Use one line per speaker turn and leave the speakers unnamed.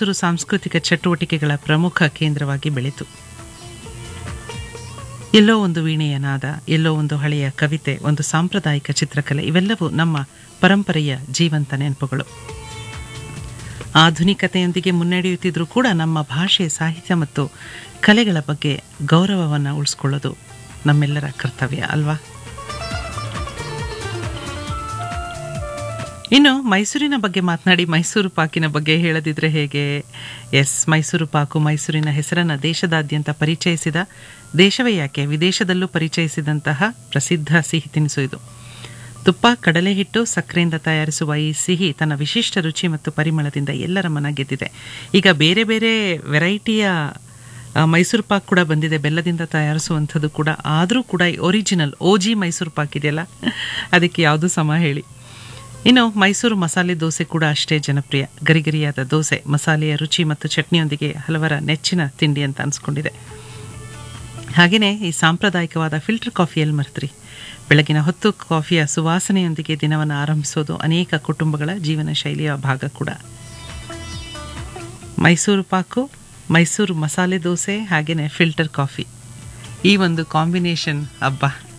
ಮೈಸೂರು ಸಾಂಸ್ಕೃತಿಕ ಚಟುವಟಿಕೆಗಳ ಪ್ರಮುಖ ಕೇಂದ್ರವಾಗಿ ಬೆಳೀತು ಎಲ್ಲೋ ಒಂದು ವೀಣೆಯ ನಾದ ಎಲ್ಲೋ ಒಂದು ಹಳೆಯ ಕವಿತೆ ಒಂದು ಸಾಂಪ್ರದಾಯಿಕ ಚಿತ್ರಕಲೆ ಇವೆಲ್ಲವೂ ನಮ್ಮ ಪರಂಪರೆಯ ಜೀವಂತ ನೆನಪುಗಳು ಆಧುನಿಕತೆಯೊಂದಿಗೆ ಮುನ್ನಡೆಯುತ್ತಿದ್ರೂ ಕೂಡ ನಮ್ಮ ಭಾಷೆ ಸಾಹಿತ್ಯ ಮತ್ತು ಕಲೆಗಳ ಬಗ್ಗೆ ಗೌರವವನ್ನು ಉಳಿಸ್ಕೊಳ್ಳೋದು ನಮ್ಮೆಲ್ಲರ ಕರ್ತವ್ಯ ಅಲ್ವಾ ಇನ್ನು ಮೈಸೂರಿನ ಬಗ್ಗೆ ಮಾತನಾಡಿ ಮೈಸೂರು ಪಾಕಿನ ಬಗ್ಗೆ ಹೇಳದಿದ್ರೆ ಹೇಗೆ ಎಸ್ ಮೈಸೂರು ಪಾಕು ಮೈಸೂರಿನ ಹೆಸರನ್ನು ದೇಶದಾದ್ಯಂತ ಪರಿಚಯಿಸಿದ ದೇಶವೇ ಯಾಕೆ ವಿದೇಶದಲ್ಲೂ ಪರಿಚಯಿಸಿದಂತಹ ಪ್ರಸಿದ್ಧ ಸಿಹಿ ತಿನಿಸು ಇದು ತುಪ್ಪ ಕಡಲೆ ಹಿಟ್ಟು ಸಕ್ಕರೆಯಿಂದ ತಯಾರಿಸುವ ಈ ಸಿಹಿ ತನ್ನ ವಿಶಿಷ್ಟ ರುಚಿ ಮತ್ತು ಪರಿಮಳದಿಂದ ಎಲ್ಲರ ಮನ ಗೆದ್ದಿದೆ ಈಗ ಬೇರೆ ಬೇರೆ ವೆರೈಟಿಯ ಆ, ಮೈಸೂರು ಪಾಕ್ ಕೂಡ ಬಂದಿದೆ ಬೆಲ್ಲದಿಂದ ತಯಾರಿಸುವಂಥದ್ದು ಕೂಡ ಆದರೂ ಕೂಡ original O G Mysore pak ಇದೆಯಲ್ಲ ಅದಕ್ಕೆ ಯಾವುದು ಸಮ ಹೇಳಿ ಇನ್ನು ಮೈಸೂರು ಮಸಾಲೆ ದೋಸೆ ಕೂಡ ಅಷ್ಟೇ ಜನಪ್ರಿಯ ಗರಿಗರಿಯಾದ ದೋಸೆ ಮಸಾಲೆಯ ರುಚಿ ಮತ್ತು ಚಟ್ನಿಯೊಂದಿಗೆ ಹಲವರ ನೆಚ್ಚಿನ ತಿಂಡಿ ಅಂತ ಅನ್ಸ್ಕೊಂಡಿದೆ ಹಾಗೆಯೇ ಈ ಸಾಂಪ್ರದಾಯಿಕವಾದ ಫಿಲ್ಟರ್ ಕಾಫಿಯಲ್ಲಿ ಮರೆತ್ರಿ ಬೆಳಗಿನ ಹೊತ್ತು ಕಾಫಿಯ ಸುವಾಸನೆಯೊಂದಿಗೆ ದಿನವನ್ನು ಆರಂಭಿಸೋದು ಅನೇಕ ಕುಟುಂಬಗಳ ಜೀವನ ಶೈಲಿಯ ಭಾಗ ಕೂಡ ಮೈಸೂರು ಪಾಕು ಮೈಸೂರು ಮಸಾಲೆ ದೋಸೆ ಹಾಗೆಯೇ ಫಿಲ್ಟರ್ ಕಾಫಿ ಈ ಒಂದು ಕಾಂಬಿನೇಷನ್ ಹಬ್ಬ